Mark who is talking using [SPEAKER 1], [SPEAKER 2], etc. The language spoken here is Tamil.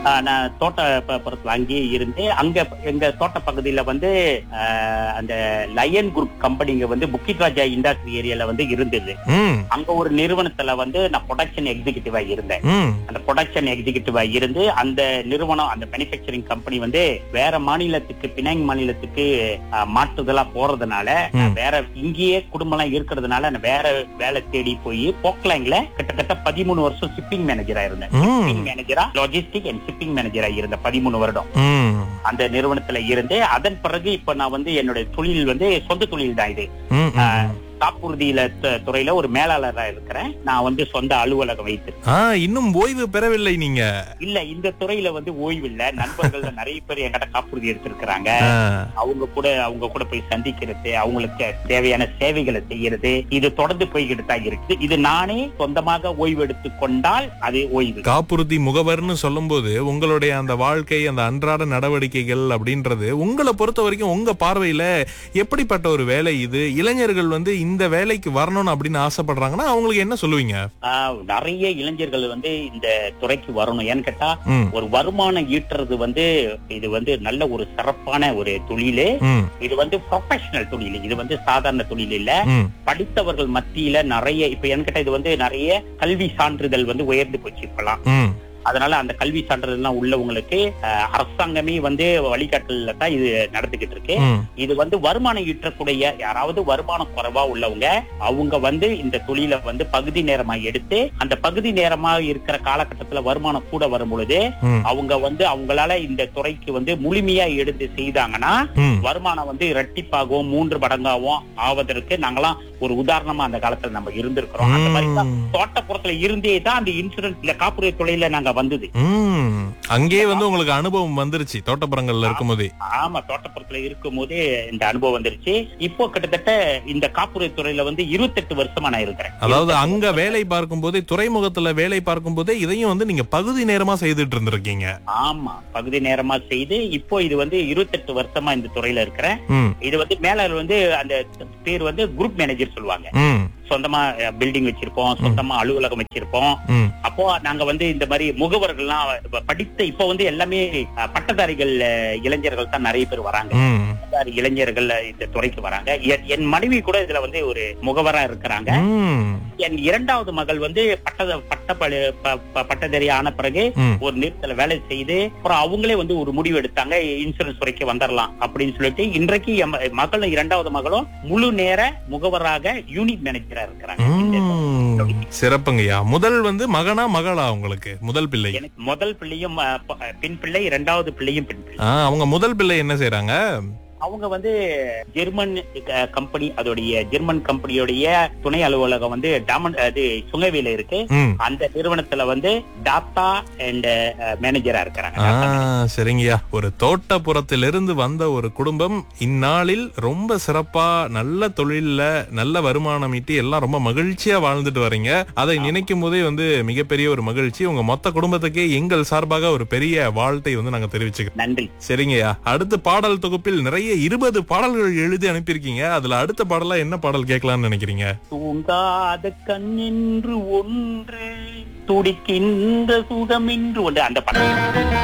[SPEAKER 1] ஆஹ், நான் தோட்டப்புறத்துல அங்கேயே இருந்து அங்க எங்க தோட்ட பகுதியில வந்து ஆஹ், அந்த லயன் குரூப் கம்பெனிங்க வந்து புக்கிட் ராஜா இண்டஸ்ட்ரி ஏரியால வந்து இருந்தது
[SPEAKER 2] ம்
[SPEAKER 1] அங்க ஒரு நிறுவனத்துல வந்து நான் ப்ரொடக்ஷன் எக்ஸிகியூட்டிவா இருந்தேன்
[SPEAKER 2] ம்
[SPEAKER 1] அந்த ப்ரொடக்ஷன் எக்ஸிகியூட்டிவா இருந்து அந்த நிறுவனம் அந்த மேனுஃபேக்சரிங் கம்பெனி வந்து வேற மாநிலத்துக்கு பினாங் மாநிலத்துக்கு ஆஹ், மாற்றுதலா போறதுனால நான் வேற இங்கேயே குடும்பம் எல்லாம் இருக்கிறதுனால நான் வேற வேலை தேடி போய் போக்லாங்ல கிட்டத்தட்ட பதிமூணு வருஷம் ஷிப்பிங் மேனேஜரா இருந்தேன்
[SPEAKER 2] ம்
[SPEAKER 1] ஷிப்பிங் மேனேஜரா லாஜிஸ்டிக் அண்ட் ஷிப்பிங் மேனேஜரா இருந்த பதிமூணு வருடம்
[SPEAKER 2] ம்
[SPEAKER 1] அந்த நிறுவனத்துல இருந்து அதன் பிறகு இப்ப நான் வந்து என்னுடைய தொழில் வந்து சொந்த தொழில் தான் இது
[SPEAKER 2] ம், ம்.
[SPEAKER 1] காப்புறுதியில து- துறையில ஒரு மேலாளரா இருக்கிறேன் நான் வந்து சொந்த அலுவலகம் வைத்திருக்கேன்
[SPEAKER 2] ஆ இன்னும் ஓய்வு பெறவில்லை நீங்க
[SPEAKER 1] இல்ல இந்த துறையில வந்து ஓய்வு இல்ல நண்பர்கள் நிறைய பேர் என்கிட்ட காப்புறுதி எடுத்திருக்கிறாங்க
[SPEAKER 2] ஆ,
[SPEAKER 1] அவங்க கூட அவங்க கூட போய் சந்திக்கிறது அவங்களுக்கு தேவையான சேவைகளை செய்யறது இது தொடர்ந்து போய்கிட்டு தான் இருக்குது இது நானே சொந்தமாக ஓய்வு எடுத்துக் கொண்டால் அது ஓய்வு
[SPEAKER 2] காப்புறுதி முகவர்னு சொல்லும்போது உங்களுடைய அந்த வாழ்க்கை அந்த அன்றாட நடவடிக்கைகள் அப்படின்றது உங்களை பொறுத்த வரைக்கும் உங்க பார்வையில எப்படிப்பட்ட ஒரு வேலை இது இளைஞர்கள் வந்து இந்த வேலைக்கு வரணும்னு அப்படின்னு ஆசைப்படுறாங்கன்னா அவங்களுக்கு என்ன சொல்லுவீங்க
[SPEAKER 1] ஆஹ், நிறைய இளைஞர்கள் வந்து இந்த துறைக்கு வரணும் ஏன்னு கேட்டா
[SPEAKER 2] ம்
[SPEAKER 1] ஒரு வருமானம் ஈட்டுறது வந்து இது வந்து நல்ல ஒரு சிறப்பான ஒரு தொழிலு
[SPEAKER 2] ம்
[SPEAKER 1] இது வந்து ப்ரொஃபஷனல் தொழில் இது வந்து சாதாரண தொழில் இல்ல
[SPEAKER 2] ம்
[SPEAKER 1] படித்தவர்கள் மத்தியில நிறைய இப்ப என்கிட்ட இது வந்து நிறைய கல்வி சான்றிதழ் வந்து உயர்ந்து போச்சு இப்பெல்லாம்
[SPEAKER 2] ம்
[SPEAKER 1] அதனால அந்த கல்வி சான்றிதழ்லாம் உள்ளவங்களுக்கு அஹ், அரசாங்கமே வந்து வழிகாட்டல தான் இது நடந்துகிட்டு இருக்கு
[SPEAKER 2] ம்
[SPEAKER 1] இது வந்து வருமானம் ஈட்டக்கூடிய யாராவது வருமானம் குறைவா உள்ளவங்க அவங்க வந்து இந்த தொழிலை வந்து பகுதி நேரமா எடுத்து அந்த பகுதி நேரமா இருக்கிற காலகட்டத்துல வருமானம் கூட வரும் பொழுது
[SPEAKER 2] ம்
[SPEAKER 1] அவங்க வந்து அவங்களால இந்த துறைக்கு வந்து முழுமையா எடுத்து செய்தாங்கன்னா
[SPEAKER 2] ம்
[SPEAKER 1] வருமானம் வந்து இரட்டிப்பாகவும் மூன்று மடங்காகவும் ஆவதற்கு நாங்களாம் ஒரு உதாரணமா அந்த காலத்துல நம்ம இருந்திருக்கிறோம் அந்த மாதிரி தான்
[SPEAKER 2] ம்.
[SPEAKER 1] தோட்டப்புறத்துல இருந்தே தான் அந்த இன்சூரன்ஸ் இல்ல காப்புறுதி தொழில நாங்க வந்தது
[SPEAKER 2] ம் அங்கேயே வந்து உங்களுக்கு அனுபவம் வந்துருச்சு தோட்டப்புறங்கள்ல இருக்கும்போதே
[SPEAKER 1] ஆமா தோட்டப்புறத்துல இருக்கும் போதே இந்த அனுபவம் வந்துருச்சு இப்போ கிட்டத்தட்ட இந்த காப்புறுதி துறையில வந்து இருபத்தெட்டு வருஷமா நான் இருக்கிறேன்
[SPEAKER 2] அதாவது அங்க வேலை பார்க்கும் போதே துறைமுகத்துல வேலை பார்க்கும் போதே இதையும் வந்து நீங்க பகுதி நேரமா செய்துட்டு இருந்திருக்கீங்க
[SPEAKER 1] ஆமா பகுதி நேரமா செய்து இப்போ இது வந்து இருபத்தெட்டு வருஷமா இந்த துறையில இருக்கிறேன்
[SPEAKER 2] ம்
[SPEAKER 1] இது வந்து மேல வந்து அந்த பேர் வந்து குரூப் மேனேஜர் சொல்லுவாங்க
[SPEAKER 2] ம்
[SPEAKER 1] சொந்தமா பில்டிங் வச்சிருப்போம் சொந்தமா அலுவலகம் வச்சிருப்போம்
[SPEAKER 2] ம்
[SPEAKER 1] அப்போ நாங்க வந்து இந்த மாதிரி முகவர்கள்லாம் இப்ப படித்த இப்ப வந்து எல்லாமே அஹ், பட்டதாரிகள் அஹ், இளைஞர்கள் தான் நிறைய பேர் வராங்க
[SPEAKER 2] ம்
[SPEAKER 1] பட்டதாரி இளைஞர்கள் இந்த துறைக்கு வராங்க என்- என் மனைவி கூட இதுல வந்து ஒரு முகவரா இருக்கிறாங்க
[SPEAKER 2] ம்
[SPEAKER 1] என் இரண்டாவது மகள் வந்து பட்ட பட்ட படு- ப- ப- பட்டதாரி ஆன பிறகு
[SPEAKER 2] ம்.
[SPEAKER 1] ஒரு நிறுத்தல வேலை செய்து அப்புறம் அவங்களே வந்து ஒரு முடிவு எடுத்தாங்க இன்சூரன்ஸ் துறைக்கு வந்துடலாம் அப்படின்னு சொல்லிட்டு இன்றைக்கு என் ம- மகளும் இரண்டாவது மகளும் முழு நேர முகவராக யூனிட் மேனேஜரா இருக்கிறாங்க இந்த
[SPEAKER 2] ம். சிறப்புங்கய்யா முதல் வந்து மகனா மகளா உங்களுக்கு முதல் பிள்ளை
[SPEAKER 1] எனக்கு முதல் பிள்ளையும் அஹ், ப- பெண் பிள்ளை இரண்டாவது பிள்ளையும் பெண் பிள்ளை
[SPEAKER 2] ஆ, அவங்க முதல் பிள்ளை என்ன செய்றாங்க
[SPEAKER 1] அவங்க வந்து ஜெர்மன் அஹ், கம்பெனி அதோடைய ஜெர்மன் கம்பெனியோடைய துணை அலுவலகம் வந்து டாமன் அது சுங்கவேல இருக்கு
[SPEAKER 2] ம்
[SPEAKER 1] அந்த நிறுவனத்துல வந்து டாட்டா அண்ட் மேனேஜரா இருக்கிறாங்க
[SPEAKER 2] ஆ,
[SPEAKER 1] data manager.
[SPEAKER 2] சரிங்கய்யா ஒரு தோட்டப்புறத்திலிருந்து வந்த ஒரு குடும்பம் இந்நாளில் ரொம்ப சிறப்பா நல்ல தொழில்ல நல்ல வருமானம் ஈட்டி எல்லாம் ரொம்ப மகிழ்ச்சியா வாழ்ந்துட்டு வரீங்க அதை நினைக்கும் போதே வந்து மிகப்பெரிய ஒரு மகிழ்ச்சி உங்க மொத்த குடும்பத்துக்கே எங்கள் சார்பாக ஒரு பெரிய வாழ்த்தை வந்து நாங்க தெரிவிச்சுக்கிறோம்
[SPEAKER 1] நன்றி
[SPEAKER 2] சரிங்கய்யா அடுத்த பாடல் தொகுப்பில் நிறைய இருபது பாடல்கள் எழுதி அனுப்பியிருக்கீங்க அதுல அடுத்த பாடலா என்ன பாடல் கேட்கலாம்னு நினைக்கிறீங்க
[SPEAKER 1] தூங்காத கண் என்று ஒன்று துடிக்கின்ற சுகம் என்று ஒன்று அந்த படம்